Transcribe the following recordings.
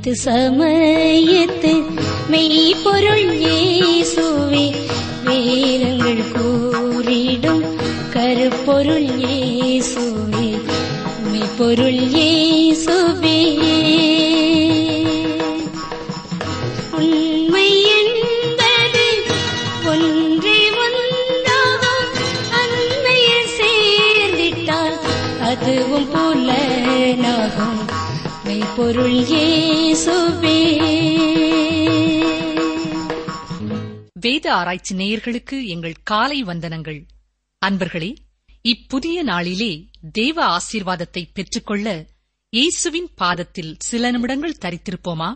தீர்க்க சமயத்து மெய்ப்பொருள் இயேசுவே வேதங்கள் கூறிடும் கருப்பொருள் இயேசுவே மெய்ப்பொருள் இயேசுவே உண்மை என்பது ஒன்றே ஒன்றாகும் அண்மையில் சேர்ந்திட்டால் அதுவும் புலனாகும் மெய்ப்பொருள் இயேசுவே வேத ஆராய்ச்சி நேயர்களுக்கு எங்கள் காலை வந்தனங்கள் அன்பர்களே இப்புதிய நாளிலே தேவ ஆசீர்வாதத்தை பெற்றுக்கொள்ள இயேசுவின் பாதத்தில் சில நிமிடங்கள் தரித்திருப்போமா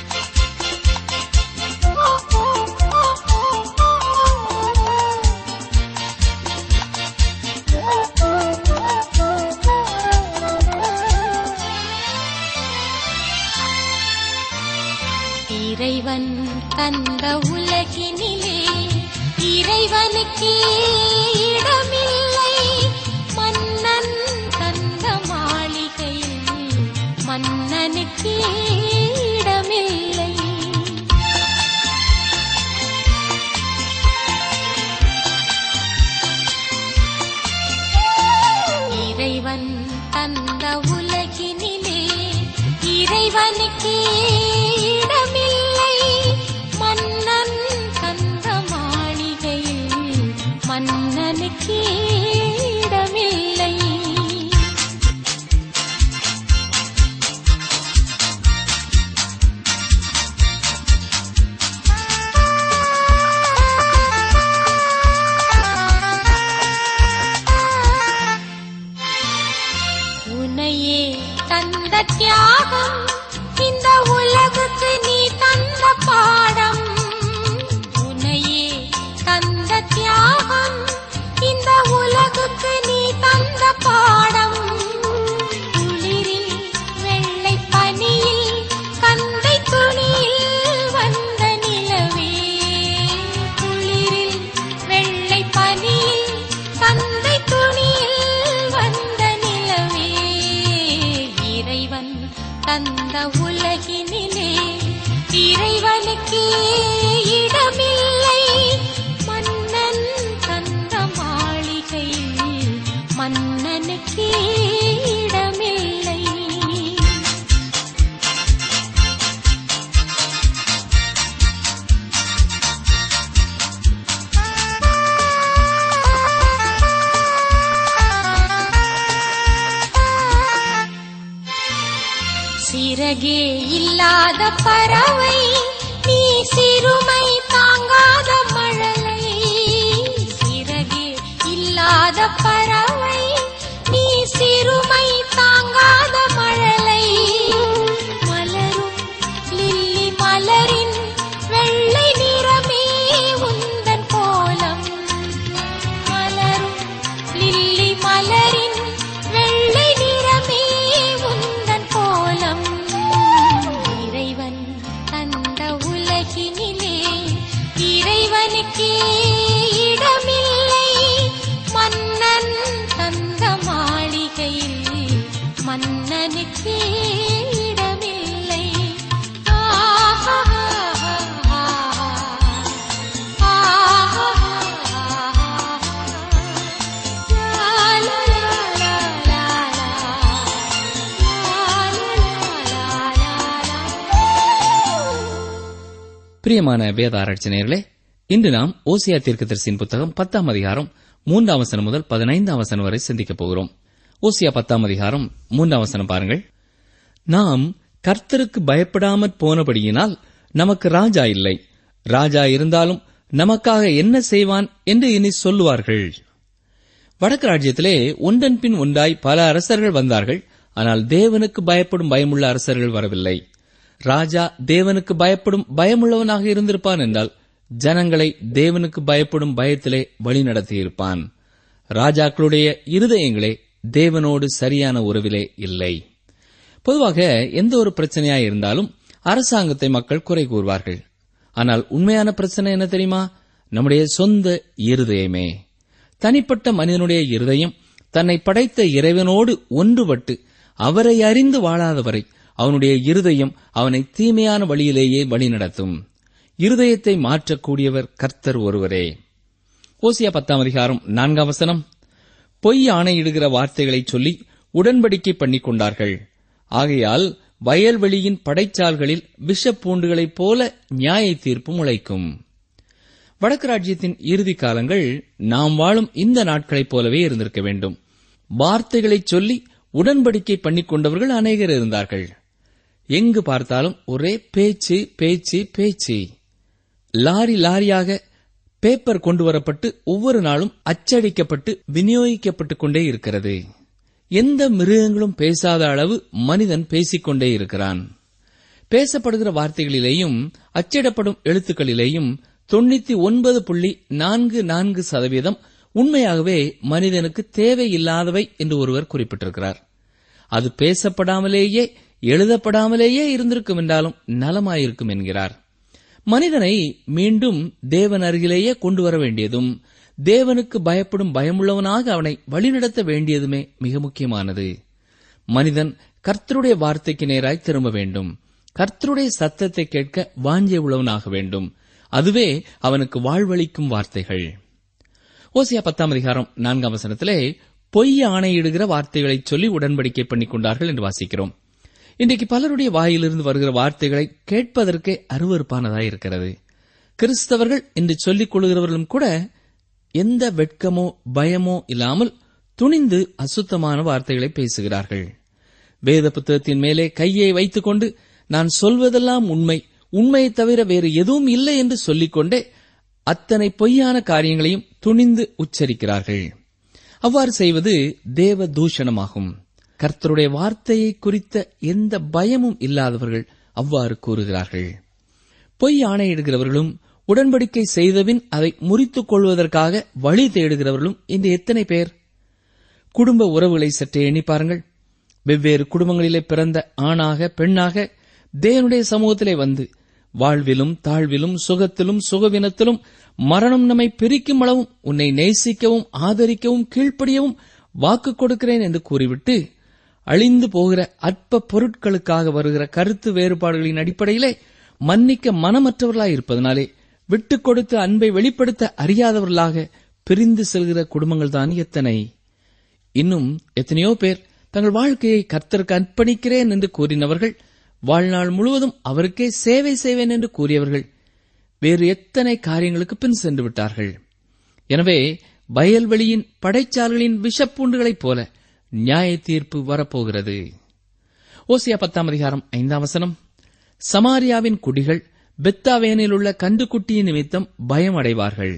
இறைவன் தந்த உலகினிலே இறைவனுக்கே இடமில்லை மன்னன் தந்த மாளிகையில் மன்னனுக்கே இடமில்லை இறைவன் தந்த உலகினிலே இறைவனுக்கே இடமில்லை மன்னன் தந்த மாளிகையில் மன்னனுக்கே இடமில்லை உனையே தந்த தியாகம் இந்த உலகுக்கு நீ தந்த பாடம் உனையே தந்த தியாகம் இந்த உலகுக்கு நீ தந்த பாடம் குளிரில் வெள்ளை பனியில் கந்தை துணியில் வந்த நிலவே குளிரில் வெள்ளை பனியில் கந்தை துணியில் வந்த நிலவே இறைவன் தந்த உலகினிலே இறைவனுக்கே இடமில்லை மன்னன் தந்த மாளிகையில் மன்னனுக்கே இடமில்லை சிறகே இல்லாத பறவை நீ சிறுமை தாங்காத மழலை சிறகே இல்லாத பறவை நீ சிறுமை தாங்காத மழலை மலரும் லில்லி மலரின் வெள்ளை நிறமே உந்தன் கோலம் மலரும் லில்லி மலரின் வெள்ளை நிறமே உந்தன் கோலம் இறைவன் தந்த உலகினிலே இறைவனுக்கே இடமில்லை மன்னன் தந்த மாளிகையில் மன்னனுக்கே இடமில்லை ஆஹா பிரியமான வேத ஆராய்ச்சியர்களே இன்று நாம் ஓசியா தீர்க்கதரிசியின் புத்தகம் பத்தாம் அதிகாரம் மூன்றாம் வசனம் முதல் பதினைந்தாம் வசனம் வரை சிந்திக்கப் போகிறோம் ஓசியா பத்தாம் அதிகாரம் மூன்றாம் வசனம் பாருங்கள் நாம் கர்த்தருக்கு பயப்படாமற் போனபடியினால் நமக்கு ராஜா இல்லை ராஜா இருந்தாலும் நமக்காக என்ன செய்வான் என்று இனி சொல்லுவார்கள் வடக்கு ராஜ்யத்திலே ஒன்றன் பின் ஒன்றாய் பல அரசர்கள் வந்தார்கள் ஆனால் தேவனுக்கு பயப்படும் பயமுள்ள அரசர்கள் வரவில்லை ராஜா தேவனுக்கு பயப்படும் பயமுள்ளவனாக இருந்திருப்பான் என்றால் ஜனங்களை தேவனுக்கு பயப்படும் பயத்திலே வழிநடத்தியிருப்பான் ராஜாக்களுடைய இருதயங்களே தேவனோடு சரியான உறவிலே இல்லை பொதுவாக எந்த ஒரு பிரச்சனையாய் இருந்தாலும் அரசாங்கத்தை மக்கள் குறை கூறுவார்கள் ஆனால் உண்மையான பிரச்சனை என்ன தெரியுமா நம்முடைய சொந்த இருதயமே தனிப்பட்ட மனிதனுடைய இருதயம் தன்னை படைத்த இறைவனோடு ஒன்றுபட்டு அவரை அறிந்து வாழாதவரை அவனுடைய இருதயம் அவனை தீமையான வழியிலேயே வழிநடத்தும் இருதயத்தை மாற்றக்கூடியவர் கர்த்தர் ஒருவரே ஓசியா பத்தாம் அதிகாரம் நான்காம் வசனம் பொய் ஆணையிடுகிற வார்த்தைகளைச் சொல்லி உடன்படிக்கை பண்ணிக் கொண்டார்கள் ஆகையால் வயல்வெளியின் படைச்சால்களில் விஷப்பூண்டுகளைப் போல நியாய தீர்ப்பு முளைக்கும் வடக்கு ராஜ்யத்தின் இறுதி காலங்கள் நாம் வாழும் இந்த நாட்களைப் போலவே இருந்திருக்க வேண்டும் வார்த்தைகளைச் சொல்லி உடன்படிக்கை பண்ணிக் கொண்டவர்கள் அநேகர் இருந்தார்கள் எங்கு பார்த்தாலும் ஒரே பேச்சு பேச்சு பேச்சு லாரி லாரியாக பேப்பர் கொண்டு வரப்பட்டு ஒவ்வொரு நாளும் அச்சடிக்கப்பட்டு விநியோகிக்கப்பட்டுக் கொண்டே இருக்கிறது எந்த மிருகங்களும் பேசாத அளவு மனிதன் பேசிக்கொண்டே இருக்கிறான் பேசப்படுகிற வார்த்தைகளிலேயும் அச்சிடப்படும் எழுத்துக்களிலேயும் தொண்ணூத்தி ஒன்பது புள்ளி நான்கு நான்கு சதவீதம் உண்மையாகவே மனிதனுக்கு தேவையில்லாதவை என்று ஒருவர் குறிப்பிட்டிருக்கிறார் அது பேசப்படாமலேயே எழுதப்படாமலேயே இருந்திருக்கும் என்றாலும் நலமாயிருக்கும் என்கிறார் மனிதனை மீண்டும் தேவன் அருகிலேயே கொண்டு வர வேண்டியதும் தேவனுக்கு பயப்படும் பயமுள்ளவனாக அவனை வழிநடத்த வேண்டியதுமே மிக முக்கியமானது மனிதன் கர்த்தருடைய வார்த்தைக்கு நேராய் திரும்ப வேண்டும் கர்த்தருடைய சத்தத்தை கேட்க வாஞ்சை உள்ளவனாக வேண்டும் அதுவே அவனுக்கு வாழ்வளிக்கும் வார்த்தைகள் ஓசியா பத்தாம் அதிகாரம் நான்காம் வசனத்திலே பொய் ஆணையிடுகிற வார்த்தைகளை சொல்லி உடன்படிக்கை பண்ணிக் கொண்டார்கள் என்று வாசிக்கிறோம் இன்றைக்கு பலருடைய வாயிலிருந்து வருகிற வார்த்தைகளை கேட்பதற்கே அருவறுப்பானதாய் இருக்கிறது கிறிஸ்தவர்கள் என்று சொல்லிக் கொள்கிறவர்களும் கூட எந்த வெட்கமோ பயமோ இல்லாமல் துணிந்து அசுத்தமான வார்த்தைகளை பேசுகிறார்கள் வேத புத்தகத்தின் மேலே கையை வைத்துக்கொண்டு நான் சொல்வதெல்லாம் உண்மை உண்மையை தவிர வேறு எதுவும் இல்லை என்று சொல்லிக்கொண்டே அத்தனை பொய்யான காரியங்களையும் துணிந்து உச்சரிக்கிறார்கள் அவ்வாறு செய்வது தேவ தூஷணமாகும் கர்த்தருடைய வார்த்தையை குறித்த எந்த பயமும் இல்லாதவர்கள் அவ்வாறு கூறுகிறார்கள் பொய் ஆணையிடுகிறவர்களும் உடன்படிக்கை செய்தபின் அதை முறித்துக் கொள்வதற்காக வழி தேடுகிறவர்களும் இன்று எத்தனை பேர் குடும்ப உறவுகளை சற்றே எண்ணி பாருங்கள் வெவ்வேறு குடும்பங்களிலே பிறந்த ஆணாக பெண்ணாக தேவனுடைய சமூகத்திலே வந்து வாழ்விலும் தாழ்விலும் சுகத்திலும் சுகவினத்திலும் மரணம் நம்மை பிரிக்கும் அளவும் உன்னை நேசிக்கவும் ஆதரிக்கவும் கீழ்ப்படியவும் வாக்கு கொடுக்கிறேன் என்று கூறிவிட்டு அழிந்து போகிற அற்ப பொருட்களுக்காக வருகிற கருத்து வேறுபாடுகளின் அடிப்படையிலே மன்னிக்க மனமற்றவர்களாய் இருப்பதனாலே விட்டுக் கொடுத்து அன்பை வெளிப்படுத்த அறியாதவர்களாக பிரிந்து செல்கிற குடும்பங்கள் தான் எத்தனை இன்னும் எத்தனையோ பேர் தங்கள் வாழ்க்கையை கர்த்தருக்கு அர்ப்பணிக்கிறேன் என்று கூறினவர்கள் வாழ்நாள் முழுவதும் அவருக்கே சேவை செய்வேன் என்று கூறியவர்கள் வேறு எத்தனை காரியங்களுக்கு பின் சென்று விட்டார்கள் எனவே வயல்வெளியின் படைச்சால்களின் விஷப்பூண்டுகளைப் போல நியாய தீர்ப்பு வரப்போகிறது ஓசியா பத்தாம் அதிகாரம் ஐந்தாம் வசனம் சமாரியாவின் குடிகள் பெத்தாவேனில் உள்ள கண்டுகுட்டியின் நிமித்தம் பயம் அடைவார்கள்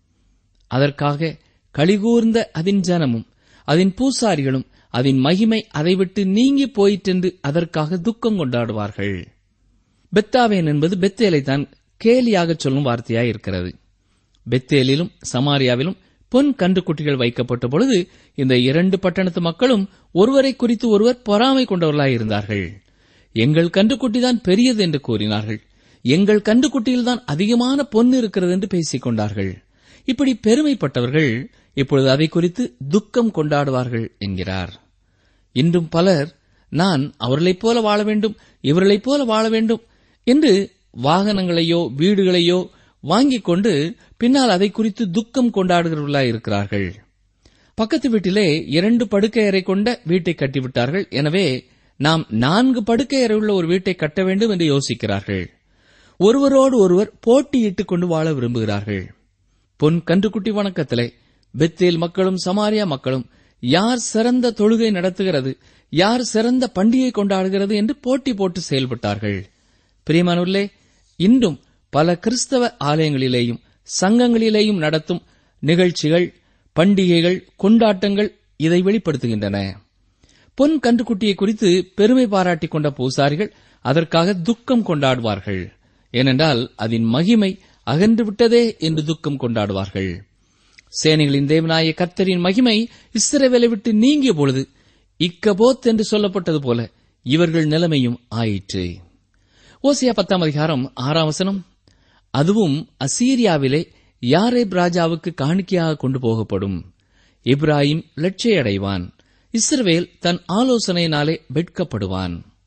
அதற்காக கலிகூர்ந்த அதன் ஜனமும் அதன் பூசாரிகளும் அதன் மகிமை அதை விட்டு நீங்கி போயிற்றென்று அதற்காக துக்கம் கொண்டாடுவார்கள் பெத்தாவேன் என்பது பெத்தேலை தான் கேலியாக சொல்லும் வார்த்தையாய் இருக்கிறது பெத்தேலிலும் சமாரியாவிலும் பொன் கன்றுக்குட்டிகள் வைக்கப்பட்ட பொழுது இந்த இரண்டு பட்டணத்து மக்களும் ஒருவரை குறித்து ஒருவர் பொறாமை கொண்டவர்களாய் இருந்தார்கள் எங்கள் கன்றுக்குட்டிதான் பெரியது என்று கூறினார்கள் எங்கள் கன்றுக்குட்டியில்தான் அதிகமான பொன் இருக்கிறது என்று பேசிக் கொண்டார்கள் இப்படி பெருமைப்பட்டவர்கள் இப்பொழுது அதை குறித்து துக்கம் கொண்டாடுவார்கள் என்கிறார் இன்றும் பலர் நான் அவர்களைப் போல வாழ வேண்டும் இவர்களைப் போல வாழ வேண்டும் என்று வாகனங்களையோ வீடுகளையோ வாங்கிக் கொண்டு பின்னால் அதை குறித்து துக்கம் கொண்டாடுகிறவர்களாய் இருக்கிறார்கள் பக்கத்து வீட்டிலே இரண்டு படுக்கை அறை கொண்ட வீட்டை கட்டிவிட்டார்கள் எனவே நாம் நான்கு படுக்கை அறை உள்ள ஒரு வீட்டை கட்ட வேண்டும் என்று யோசிக்கிறார்கள் ஒருவரோடு ஒருவர் போட்டியிட்டுக் கொண்டு வாழ விரும்புகிறார்கள் பொன் கன்றுக்குட்டி வணக்கத்திலே பெத்தேல் மக்களும் சமாரியா மக்களும் யார் சிறந்த தொழுகை நடத்துகிறது யார் சிறந்த பண்டிகை கொண்டாடுகிறது என்று போட்டி போட்டு செயல்பட்டார்கள் பிரியமானவர்களே இன்றும் பல கிறிஸ்தவ ஆலயங்களிலேயும் சங்கங்களிலேயும் நடத்தும் நிகழ்ச்சிகள் பண்டிகைகள் கொண்டாட்டங்கள் இதை வெளிப்படுத்துகின்றன பொன் கன்றுக்குட்டியை குறித்து பெருமை பாராட்டிக் கொண்ட பூசாரிகள் அதற்காக துக்கம் கொண்டாடுவார்கள் ஏனென்றால் அதன் மகிமை அகன்று விட்டதே என்று துக்கம் கொண்டாடுவார்கள் சேனைகளின் தேவனாய கர்த்தரின் மகிமை இஸ்ரவேலை விட்டு நீங்கிய பொழுது இக்கபோத் என்று சொல்லப்பட்டது போல இவர்கள் நிலைமையும் ஆயிற்று ஓசியா பத்தாம் அதிகாரம் ஆறாம் வசனம் அதுவும் அசீரியாவிலே யாரேப் ராஜாவுக்கு காணிக்கையாக கொண்டு போகப்படும் இப்ராஹிம் லட்சியடைவான் இஸ்ரவேல் தன் ஆலோசனையினாலே வெட்கப்படுவான்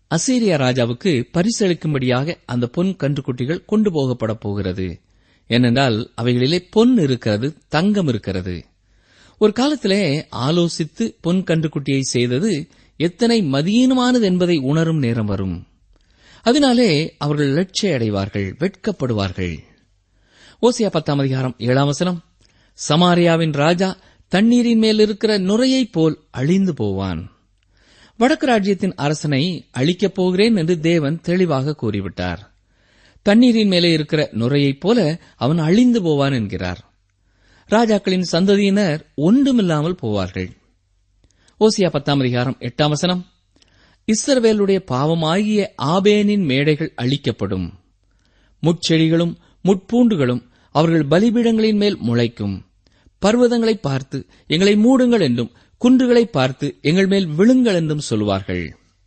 அசீரியா ராஜாவுக்கு பரிசளிக்கும்படியாக அந்த பொன் கன்றுக்குட்டிகள் கொண்டு போகப்பட போகிறது ஏனென்றால் அவைகளிலே பொன் இருக்கிறது தங்கம் இருக்கிறது ஒரு காலத்திலே ஆலோசித்து பொன் கன்றுக்குட்டியை செய்தது எத்தனை மதியீனமானது என்பதை உணரும் நேரம் வரும் அதனாலே அவர்கள் லட்சிய அடைவார்கள் வெட்கப்படுவார்கள் ஓசியா பத்தாம் அதிகாரம் ஏழாம் வசனம் சமாரியாவின் ராஜா தண்ணீரின் மேல் இருக்கிற நுரையைப் போல் அழிந்து போவான் வடக்கு ராஜ்யத்தின் அரசனை அழிக்கப் போகிறேன் என்று தேவன் தெளிவாக கூறிவிட்டார் தண்ணீரின் மேலே இருக்கிற நுரையைப் போல அவன் அழிந்து போவான் என்கிறார் ராஜாக்களின் சந்ததியினர் ஒன்றுமில்லாமல் போவார்கள் ஓசியா பத்தாம் அதிகாரம் எட்டாம் வசனம் இஸ்ரவேலுடைய பாவமாகிய ஆபேனின் மேடைகள் அழிக்கப்படும் முட்செடிகளும் முட்பூண்டுகளும் அவர்கள் பலிபீடங்களின் மேல் முளைக்கும் பர்வதங்களை பார்த்து எங்களை மூடுங்கள் என்றும் குன்றுகளை பார்த்து எங்கள் மேல் விழுங்கள் என்றும் சொல்வார்கள்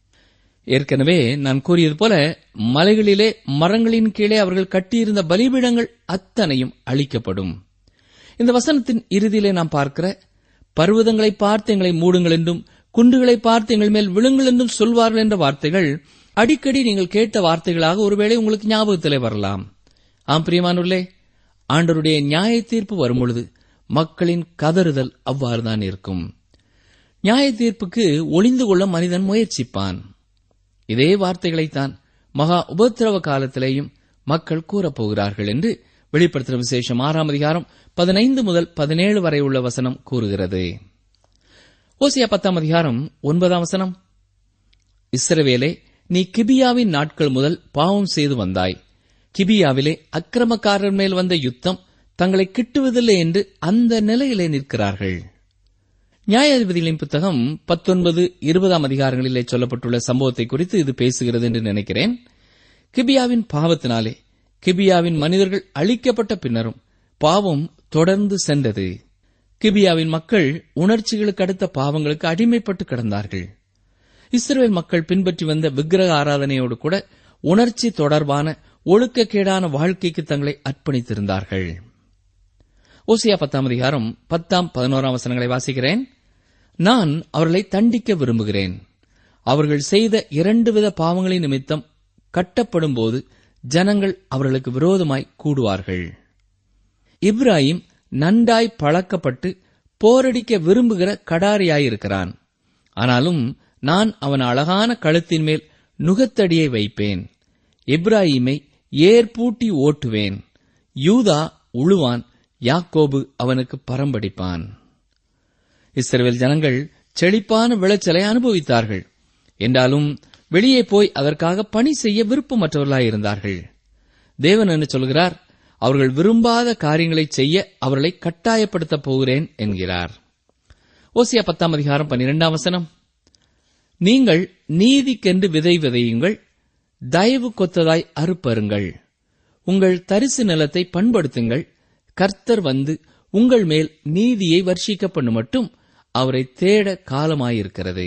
ஏற்கனவே நான் கூறியது போல மலைகளிலே மரங்களின் கீழே அவர்கள் கட்டியிருந்த பலிபீடங்கள் அத்தனையும் அழிக்கப்படும் இந்த வசனத்தின் இறுதியிலே நாம் பார்க்கிற பர்வதங்களை பார்த்து எங்களை மூடுங்கள் என்றும் குன்றுகளை பார்த்து எங்கள் மேல் விழுங்கள் என்றும் சொல்வார்கள் என்ற வார்த்தைகள் அடிக்கடி நீங்கள் கேட்ட வார்த்தைகளாக ஒருவேளை உங்களுக்கு ஞாபகத்திலே வரலாம் ஆம் பிரியமானுள்ளே ஆண்டருடைய நியாய தீர்ப்பு வரும்பொழுது மக்களின் கதறுதல் அவ்வாறுதான் இருக்கும் நியாய தீர்ப்புக்கு ஒளிந்து கொள்ள மனிதன் முயற்சிப்பான் இதே வார்த்தைகளைத்தான் மகா உபத்திரவ காலத்திலேயும் மக்கள் கூறப்போகிறார்கள் என்று வெளிப்படுத்தின விசேஷம் ஆறாம் அதிகாரம் பதினைந்து முதல் பதினேழு வரை உள்ள வசனம் கூறுகிறது ஓசியா பத்தாம் அதிகாரம் ஒன்பதாம் வசனம் இஸ்ரவேலே நீ கிபியாவின் நாட்கள் முதல் பாவம் செய்து வந்தாய் கிபியாவிலே அக்கிரமக்காரர் மேல் வந்த யுத்தம் தங்களை கிட்டுவதில்லை என்று அந்த நிலையிலே நிற்கிறார்கள் நியாயாதிபதிகளின் புத்தகம் பத்தொன்பது இருபதாம் அதிகாரங்களிலே சொல்லப்பட்டுள்ள சம்பவத்தை குறித்து இது பேசுகிறது என்று நினைக்கிறேன் கிபியாவின் பாவத்தினாலே கிபியாவின் மனிதர்கள் அழிக்கப்பட்ட பின்னரும் பாவம் தொடர்ந்து சென்றது கிபியாவின் மக்கள் உணர்ச்சிகளுக்கு அடுத்த பாவங்களுக்கு அடிமைப்பட்டு கிடந்தார்கள் இஸ்ரேல் மக்கள் பின்பற்றி வந்த விக்கிரக ஆராதனையோடு கூட உணர்ச்சி தொடர்பான ஒழுக்கக்கேடான வாழ்க்கைக்கு தங்களை அர்ப்பணித்திருந்தார்கள் ஓசியா பத்தாம் அதிகாரம் பத்தாம் பதினோராம் வசனங்களை வாசிக்கிறேன் நான் அவர்களை தண்டிக்க விரும்புகிறேன் அவர்கள் செய்த இரண்டு வித பாவங்களின் நிமித்தம் கட்டப்படும் போது ஜனங்கள் அவர்களுக்கு விரோதமாய் கூடுவார்கள் இப்ராஹிம் நன்றாய் பழக்கப்பட்டு போரடிக்க விரும்புகிற கடாரியாயிருக்கிறான் ஆனாலும் நான் அவன் அழகான கழுத்தின் மேல் நுகத்தடியை வைப்பேன் இப்ராஹிமை ஏற்பூட்டி ஓட்டுவேன் யூதா உழுவான் யாக்கோபு அவனுக்கு பரம்படிப்பான் இஸ்ரவேல் ஜனங்கள் செழிப்பான விளைச்சலை அனுபவித்தார்கள் என்றாலும் வெளியே போய் அதற்காக பணி செய்ய விருப்பமற்றவர்களாயிருந்தார்கள் தேவன் என்ன சொல்கிறார் அவர்கள் விரும்பாத காரியங்களை செய்ய அவர்களை கட்டாயப்படுத்தப் போகிறேன் என்கிறார் ஓசியா பத்தாம் அதிகாரம் பன்னிரெண்டாம் வசனம் நீங்கள் நீதிக்கென்று விதை விதையுங்கள் தயவு கொத்ததாய் அறுப்பருங்கள் உங்கள் தரிசு நிலத்தை பண்படுத்துங்கள் கர்த்தர் வந்து உங்கள் மேல் நீதியை வர்ஷிக்க பண்ணு மட்டும் அவரை தேட காலமாயிருக்கிறது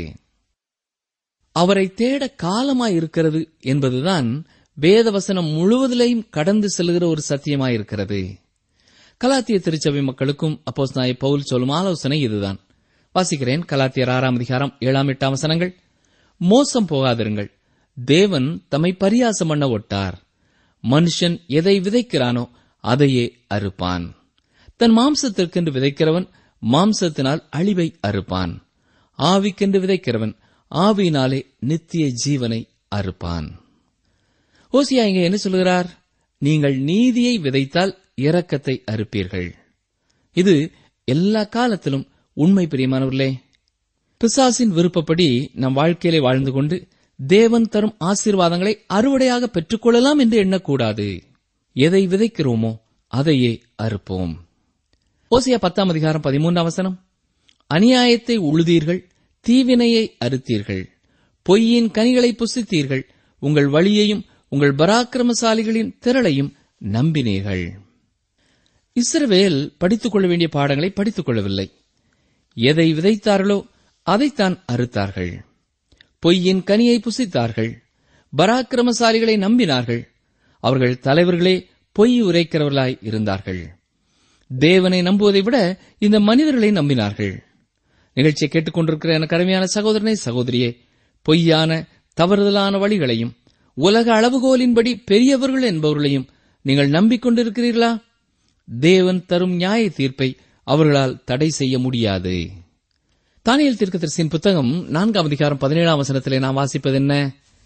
அவரை தேட காலமாயிருக்கிறது என்பதுதான் வேதவசனம் முழுவதிலையும் கடந்து செல்கிற ஒரு சத்தியமாயிருக்கிறது கலாத்திய திருச்சபை மக்களுக்கும் அப்போஸ் நாய பவுல் சொல்லும் ஆலோசனை இதுதான் வாசிக்கிறேன் கலாத்தியர் ஆறாம் அதிகாரம் ஏழாம் எட்டாம் வசனங்கள் மோசம் போகாதிருங்கள் தேவன் தம்மை பரியாசம் பண்ண ஒட்டார் மனுஷன் எதை விதைக்கிறானோ அதையே அறுப்பான் தன் மாம்சத்திற்கென்று விதைக்கிறவன் மாம்சத்தினால் அழிவை அறுப்பான் ஆவிக்கென்று விதைக்கிறவன் ஆவியினாலே நித்திய ஜீவனை அறுப்பான் ஓசியா இங்க என்ன சொல்கிறார் நீங்கள் நீதியை விதைத்தால் இரக்கத்தை அறுப்பீர்கள் இது எல்லா காலத்திலும் உண்மை பிரியமானவர்களே பிசாசின் விருப்பப்படி நம் வாழ்க்கையிலே வாழ்ந்து கொண்டு தேவன் தரும் ஆசீர்வாதங்களை அறுவடையாக பெற்றுக்கொள்ளலாம் என்று எண்ணக்கூடாது எதை விதைக்கிறோமோ அதையே அறுப்போம் ஓசியா பத்தாம் அதிகாரம் பதிமூன்றாம் வசனம் அநியாயத்தை உழுதீர்கள் தீவினையை அறுத்தீர்கள் பொய்யின் கனிகளை புசித்தீர்கள் உங்கள் வழியையும் உங்கள் பராக்கிரமசாலிகளின் திரளையும் நம்பினீர்கள் இஸ்ரவேல் படித்துக் கொள்ள வேண்டிய பாடங்களை படித்துக் கொள்ளவில்லை எதை விதைத்தார்களோ அதைத்தான் அறுத்தார்கள் பொய்யின் கனியை புசித்தார்கள் பராக்கிரமசாலிகளை நம்பினார்கள் அவர்கள் தலைவர்களே பொய் உரைக்கிறவர்களாய் இருந்தார்கள் தேவனை நம்புவதை விட இந்த மனிதர்களை நம்பினார்கள் நிகழ்ச்சியை கேட்டுக்கொண்டிருக்கிற எனக்கு அருமையான சகோதரனை சகோதரியே பொய்யான தவறுதலான வழிகளையும் உலக அளவுகோலின்படி பெரியவர்கள் என்பவர்களையும் நீங்கள் நம்பிக்கொண்டிருக்கிறீர்களா தேவன் தரும் நியாய தீர்ப்பை அவர்களால் தடை செய்ய முடியாது தானியல் தீர்க்கதரிசியின் புத்தகம் நான்காம் அதிகாரம் பதினேழாம் வசனத்திலே நாம் வாசிப்பது என்ன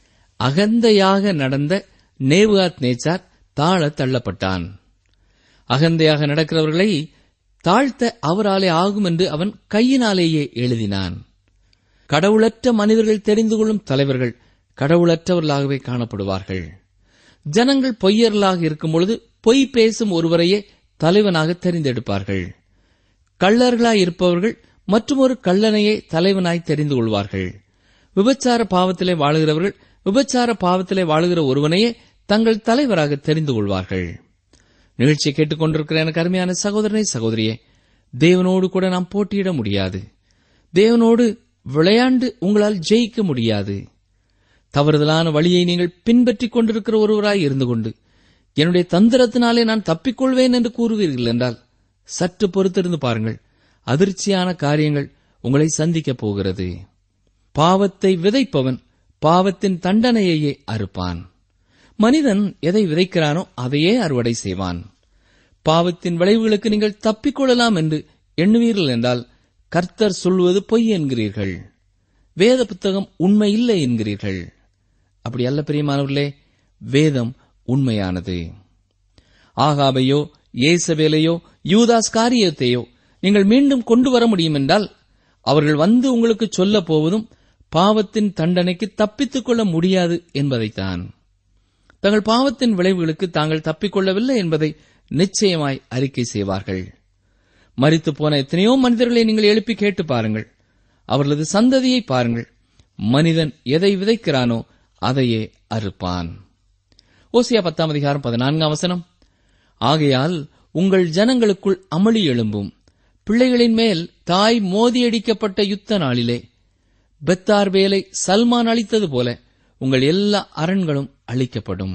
அகந்தையாக நடந்த நேவுகாத் நேச்சார் தாழ தள்ளப்பட்டான் அகந்தையாக நடக்கிறவர்களை தாழ்த்த அவராலே ஆகும் என்று அவன் கையினாலேயே எழுதினான் கடவுளற்ற மனிதர்கள் தெரிந்து கொள்ளும் தலைவர்கள் கடவுளற்றவர்களாகவே காணப்படுவார்கள் ஜனங்கள் பொய்யர்களாக இருக்கும் பொழுது பொய் பேசும் ஒருவரையே தலைவனாக தெரிந்தெடுப்பார்கள் கள்ளர்களாய் இருப்பவர்கள் மற்றொரு கள்ளனையே தலைவனாய் தெரிந்து கொள்வார்கள் விபச்சார பாவத்திலே வாழுகிறவர்கள் விபச்சார பாவத்திலே வாழுகிற ஒருவனையே தங்கள் தலைவராக தெரிந்து கொள்வார்கள் நிகழ்ச்சியை கேட்டுக்கொண்டிருக்கிற எனக்கு அருமையான சகோதரனை சகோதரியே தேவனோடு கூட நாம் போட்டியிட முடியாது தேவனோடு விளையாண்டு உங்களால் ஜெயிக்க முடியாது தவறுதலான வழியை நீங்கள் பின்பற்றிக் கொண்டிருக்கிற ஒருவராய் இருந்து கொண்டு என்னுடைய தந்திரத்தினாலே நான் தப்பிக்கொள்வேன் என்று கூறுவீர்கள் என்றால் சற்று பொறுத்திருந்து பாருங்கள் அதிர்ச்சியான காரியங்கள் உங்களை சந்திக்கப் போகிறது பாவத்தை விதைப்பவன் பாவத்தின் தண்டனையையே அறுப்பான் மனிதன் எதை விதைக்கிறானோ அதையே அறுவடை செய்வான் பாவத்தின் விளைவுகளுக்கு நீங்கள் தப்பிக்கொள்ளலாம் என்று எண்ணுவீர்கள் என்றால் கர்த்தர் சொல்வது பொய் என்கிறீர்கள் வேத புத்தகம் உண்மை இல்லை என்கிறீர்கள் அப்படி அல்ல பிரியமானவர்களே வேதம் உண்மையானது ஆகாபையோ ஏசபேலையோ யூதாஸ் காரியத்தையோ நீங்கள் மீண்டும் கொண்டு வர முடியும் என்றால் அவர்கள் வந்து உங்களுக்கு சொல்லப் போவதும் பாவத்தின் தண்டனைக்கு தப்பித்துக் கொள்ள முடியாது என்பதைத்தான் தங்கள் பாவத்தின் விளைவுகளுக்கு தாங்கள் தப்பிக்கொள்ளவில்லை என்பதை நிச்சயமாய் அறிக்கை செய்வார்கள் மரித்து போன எத்தனையோ மனிதர்களை நீங்கள் எழுப்பி கேட்டு பாருங்கள் அவர்களது சந்ததியை பாருங்கள் மனிதன் எதை விதைக்கிறானோ அதையே அறுப்பான் ஓசியா பத்தாம் அதிகாரம் பதினான்காம் வசனம் ஆகையால் உங்கள் ஜனங்களுக்குள் அமளி எழும்பும் பிள்ளைகளின் மேல் தாய் மோதியடிக்கப்பட்ட யுத்த நாளிலே பெத்தார் வேலை சல்மான் அளித்தது போல உங்கள் எல்லா அரண்களும் அழிக்கப்படும்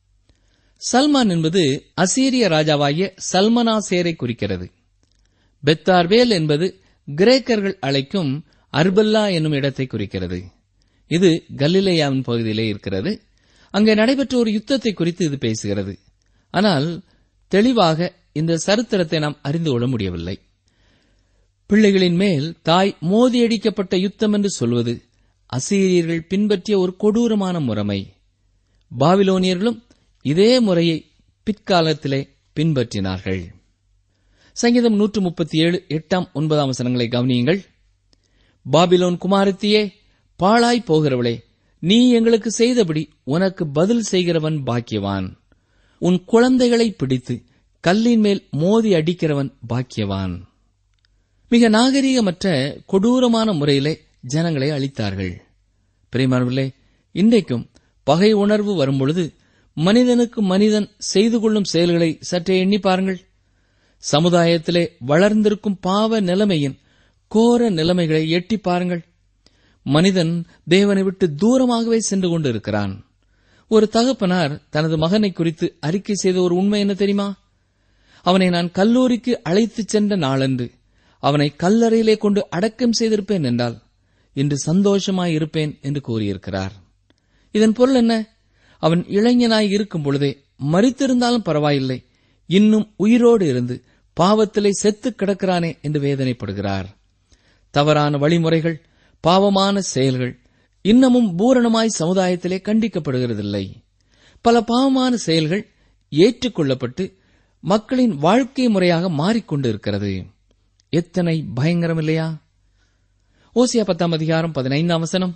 சல்மான் என்பது அசீரிய ராஜாவாகிய சல்மனாசேரை குறிக்கிறது பெத்தார்வேல் என்பது கிரேக்கர்கள் அழைக்கும் அர்பல்லா என்னும் இடத்தை குறிக்கிறது இது கலிலேயாவின் பகுதியிலே இருக்கிறது அங்கே நடைபெற்ற ஒரு யுத்தத்தை குறித்து இது பேசுகிறது ஆனால் தெளிவாக இந்த சரித்திரத்தை நாம் அறிந்து கொள்ள முடியவில்லை பிள்ளைகளின் மேல் தாய் மோதியடிக்கப்பட்ட யுத்தம் என்று சொல்வது அசீரியர்கள் பின்பற்றிய ஒரு கொடூரமான முறைமை பாபிலோனியர்களும் இதே முறையை பிற்காலத்திலே பின்பற்றினார்கள் சங்கீதம் நூற்று முப்பத்தி ஏழு எட்டாம் ஒன்பதாம் வசனங்களை கவனியுங்கள் பாபிலோன் குமாரத்தியே பாழாய் போகிறவளே நீ எங்களுக்கு செய்தபடி உனக்கு பதில் செய்கிறவன் பாக்கியவான் உன் குழந்தைகளை பிடித்து கல்லின் மேல் மோதி அடிக்கிறவன் பாக்கியவான் மிக நாகரீகமற்ற கொடூரமான முறையிலே ஜனங்களை அழித்தார்கள் பிரியமானவர்களே இன்றைக்கும் பகை உணர்வு வரும்பொழுது மனிதனுக்கு மனிதன் செய்து கொள்ளும் செயல்களை சற்றே எண்ணி பாருங்கள் சமுதாயத்திலே வளர்ந்திருக்கும் பாவ நிலைமையின் கோர நிலைமைகளை எட்டி பாருங்கள் மனிதன் தேவனை விட்டு தூரமாகவே சென்று கொண்டிருக்கிறான் ஒரு தகப்பனார் தனது மகனை குறித்து அறிக்கை செய்த ஒரு உண்மை என்ன தெரியுமா அவனை நான் கல்லூரிக்கு அழைத்துச் சென்ற நாளன்று அவனை கல்லறையிலே கொண்டு அடக்கம் செய்திருப்பேன் என்றால் இன்று சந்தோஷமாய் இருப்பேன் என்று கூறியிருக்கிறார் இதன் பொருள் என்ன அவன் இளைஞனாய் இருக்கும் பொழுதே மறித்திருந்தாலும் பரவாயில்லை இன்னும் உயிரோடு இருந்து பாவத்திலே செத்து கிடக்கிறானே என்று வேதனைப்படுகிறார் தவறான வழிமுறைகள் பாவமான செயல்கள் இன்னமும் பூரணமாய் சமுதாயத்திலே கண்டிக்கப்படுகிறதில்லை பல பாவமான செயல்கள் ஏற்றுக்கொள்ளப்பட்டு மக்களின் வாழ்க்கை முறையாக மாறிக்கொண்டு இருக்கிறது எத்தனை பயங்கரம் இல்லையா ஓசியா பத்தாம் அதிகாரம் பதினைந்தாம் வசனம்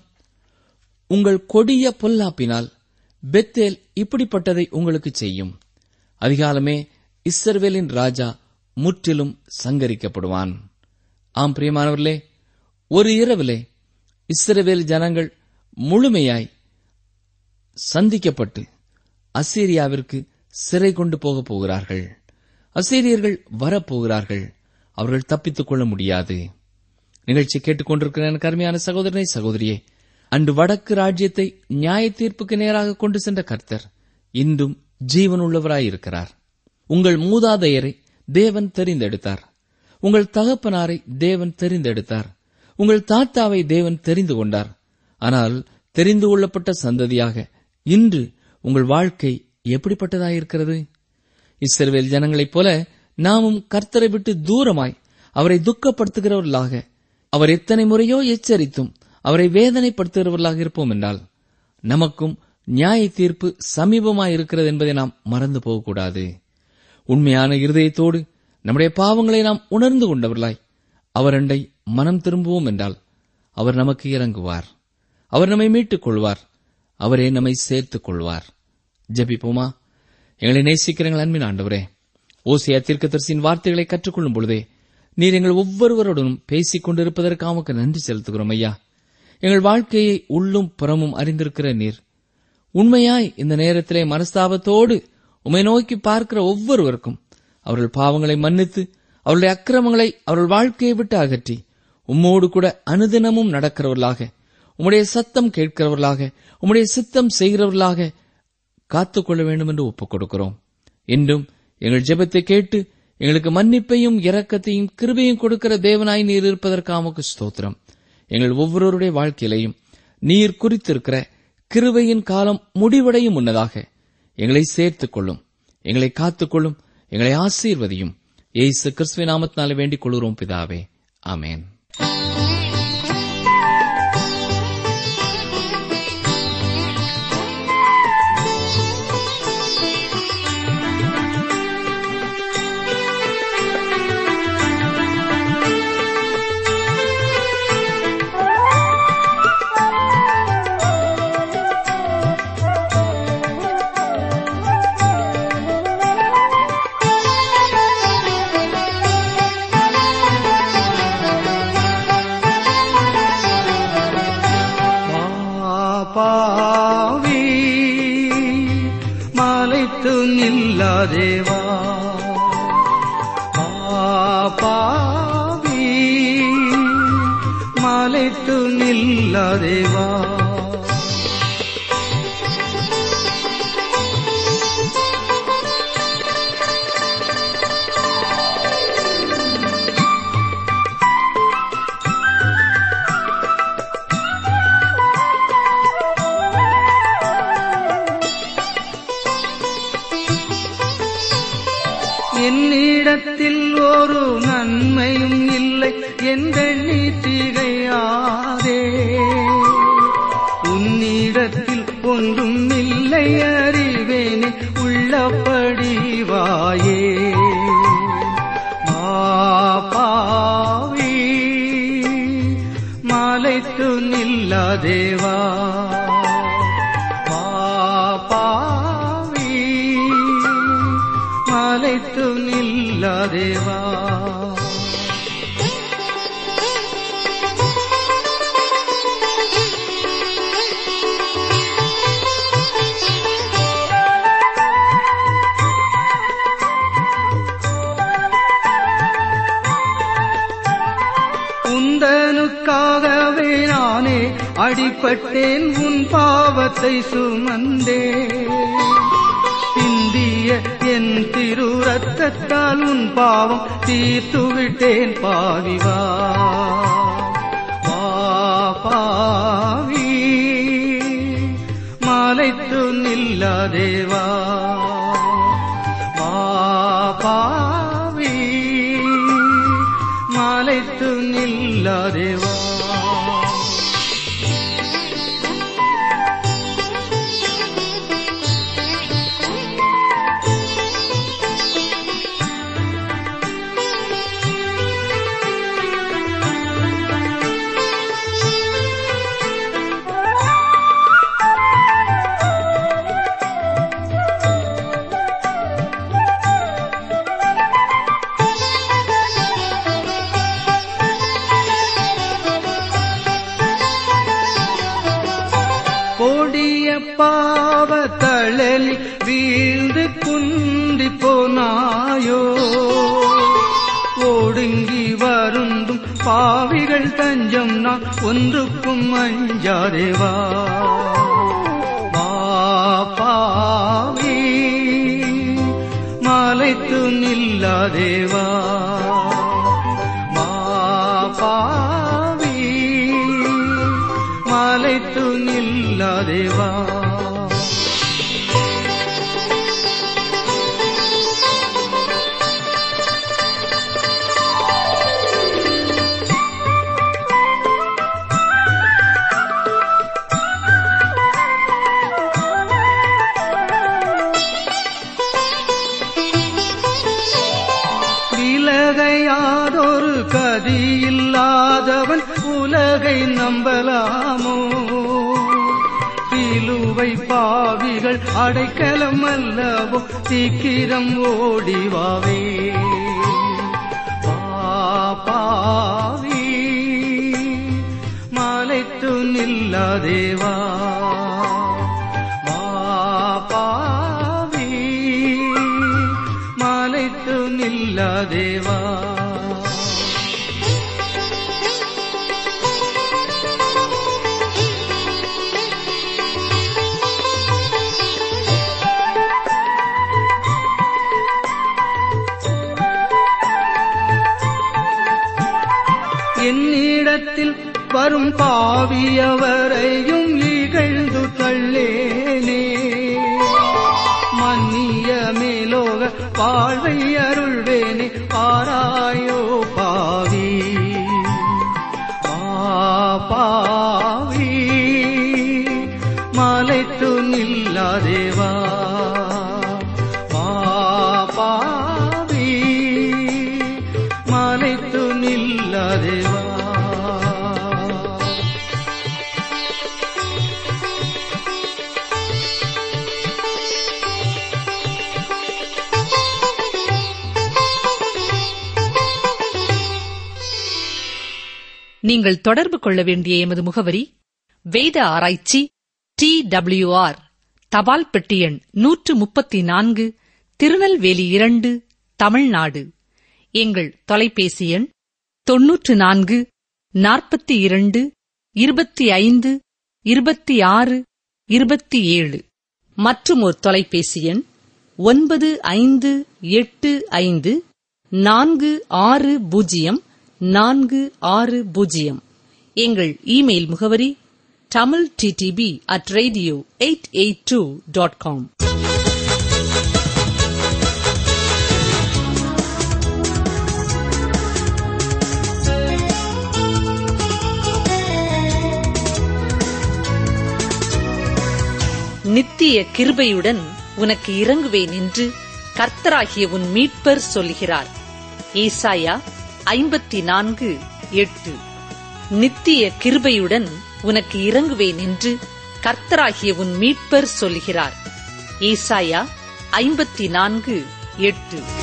உங்கள் கொடிய பொல்லாப்பினால் பெத்தேல் இப்படிப்பட்டதை உங்களுக்கு செய்யும் அதிகாலமே இஸ்ரவேலின் ராஜா முற்றிலும் சங்கரிக்கப்படுவான் ஆம் பிரியமானவர்களே ஒரு இரவிலே இஸ்ரவேல் ஜனங்கள் முழுமையாய் சந்திக்கப்பட்டு அசீரியாவிற்கு சிறை கொண்டு போகப் போகிறார்கள் அசீரியர்கள் வரப்போகிறார்கள் அவர்கள் தப்பித்துக் கொள்ள முடியாது நிகழ்ச்சி கேட்டுக்கொண்டிருக்கிற எனக்கு அருமையான சகோதரனை சகோதரியே அன்று வடக்கு ராஜ்யத்தை நியாய தீர்ப்புக்கு நேராக கொண்டு சென்ற கர்த்தர் இன்றும் ஜீவனுள்ளவராயிருக்கிறார் உங்கள் மூதாதையரை தேவன் தெரிந்தெடுத்தார் உங்கள் தகப்பனாரை தேவன் தெரிந்தெடுத்தார் உங்கள் தாத்தாவை தேவன் தெரிந்து கொண்டார் ஆனால் தெரிந்து கொள்ளப்பட்ட சந்ததியாக இன்று உங்கள் வாழ்க்கை எப்படிப்பட்டதாயிருக்கிறது இஸ்ரவேல் ஜனங்களைப் போல நாமும் கர்த்தரை விட்டு தூரமாய் அவரை துக்கப்படுத்துகிறவர்களாக அவர் எத்தனை முறையோ எச்சரித்தும் அவரை வேதனைப்படுத்துகிறவர்களாக இருப்போம் என்றால் நமக்கும் நியாய தீர்ப்பு சமீபமாயிருக்கிறது என்பதை நாம் மறந்து போகக்கூடாது உண்மையான இருதயத்தோடு நம்முடைய பாவங்களை நாம் உணர்ந்து கொண்டவர்களாய் அவரண்டை மனம் திரும்புவோம் என்றால் அவர் நமக்கு இறங்குவார் அவர் நம்மை மீட்டுக் கொள்வார் அவரே நம்மை சேர்த்துக் கொள்வார் ஜெபிப்போமா எங்களை நேசிக்கிறங்கள் அன்பின் ஆண்டவரே ஓசியா தீர்க்கதரிசியின் வார்த்தைகளை கற்றுக்கொள்ளும் பொழுதே நீர் எங்கள் ஒவ்வொருவருடனும் பேசிக் கொண்டிருப்பதற்காக உமக்கு நன்றி செலுத்துகிறோம் ஐயா எங்கள் வாழ்க்கையை உள்ளும் புறமும் அறிந்திருக்கிற நீர் உண்மையாய் இந்த நேரத்திலே மனஸ்தாபத்தோடு உமை நோக்கி பார்க்கிற ஒவ்வொருவருக்கும் அவர்கள் பாவங்களை மன்னித்து அவருடைய அக்கிரமங்களை அவர்கள் வாழ்க்கையை விட்டு அகற்றி உம்மோடு கூட அனுதினமும் நடக்கிறவர்களாக உம்முடைய சத்தம் கேட்கிறவர்களாக உம்முடைய சித்தம் செய்கிறவர்களாக காத்துக்கொள்ள வேண்டும் என்று ஒப்புக் கொடுக்கிறோம் இன்றும் எங்கள் ஜெபத்தை கேட்டு எங்களுக்கு மன்னிப்பையும் இரக்கத்தையும் கிருபையும் கொடுக்கிற தேவனாய் நீர் இருப்பதற்காக ஸ்தோத்திரம் எங்கள் ஒவ்வொருவருடைய வாழ்க்கையிலையும் நீர் குறித்திருக்கிற கிருபையின் காலம் முடிவடையும் முன்னதாக எங்களை சேர்த்துக் கொள்ளும் எங்களை காத்துக்கொள்ளும் எங்களை ஆசீர்வதியும் ஏசு கிறிஸ்துவ நாமத்தினால வேண்டிக் கொள்கிறோம் பிதாவே ஆமேன் பாவி மலைத்து நில்லாதேவா பாவி மலைத்து நில்லாதேவா என்னிடத்தில் ஒரு நன்மையும் இல்லை என்றெண்ணி திகையாதே உன்னிடத்தில் ஒன்றும் இல்லை அறிவேனே உள்ளபடி வாயே மாபாவி மலைத்து நில்லாதேவா மாபாவி மலைத்து நில்லாதேவா உந்தனுக்காகவே நானே அடிபட்டேன் உன் பாவத்தை சுமந்தே சிந்திய என் திரு ரத்தத்தால் உன் பாவம் தீர்த்து விட்டேன் பாவிவா வா பாவி மலைத்து நில்லாதேவா வா பாவி மலைத்து நில்லாதேவா கொடிய பாவ தழலி வீழ்ந்து குந்தி போனாயோ ஒடுங்கி வருந்தும் பாவிகள் தஞ்சம் நான் ஒன்றுக்கும் அஞ்சாதேவா வா பாவி மலைத்து நில்லாதேவா மா பாவி மலைத்து நில்லாதேவா நில்லாதேவா விலகையாதொரு கதியில்லாதவன் உலகை நம்பலாமோ சிலுவை பாவிகள் அடைக்கலம் அல்லவோ சீக்கிரம் ஓடிவாவே பாவி மாலைத்து நில்லாதேவா பாவி மாலைத்து நில்லாதேவா என்னிடத்தில் வரும் பாவியவரையும் இகழ்ந்து தள்ளேனே மன்னிய மேலோக வாழ்வை அருள்வேனே பாராயோ பாவி ஆ பாவி மலைத்து நில்லாதேவா ஆ பாவி மலைத்து நில்லாதேவா நீங்கள் தொடர்பு கொள்ள வேண்டிய எமது முகவரி வேத ஆராய்ச்சி டி ஆர் தபால் பெட்டி எண் நூற்று முப்பத்தி நான்கு திருநெல்வேலி இரண்டு தமிழ்நாடு எங்கள் தொலைபேசி எண் தொன்னூற்று நான்கு நாற்பத்தி இரண்டு இருபத்தி ஐந்து இருபத்தி ஆறு இருபத்தி ஏழு மற்றும் ஒரு தொலைபேசி எண் ஒன்பது ஐந்து எட்டு ஐந்து நான்கு ஆறு பூஜ்ஜியம் நான்கு ஆறு பூஜ்ஜியம் எங்கள் இமெயில் முகவரி Tamil DTP at radio eight eight two dot com நித்திய கிருபையுடன் உனக்கு இறங்குவேன் என்று கர்த்தராகிய உன் மீட்பர் சொல்கிறார் ஏசாயா ஐம்பத்தி நான்கு எட்டு நித்திய கிருபையுடன் உனக்கு இறங்குவேன் என்று கர்த்தராகிய உன் மீட்பர் சொல்கிறார் ஏசாயா ஐம்பத்தி நான்கு எட்டு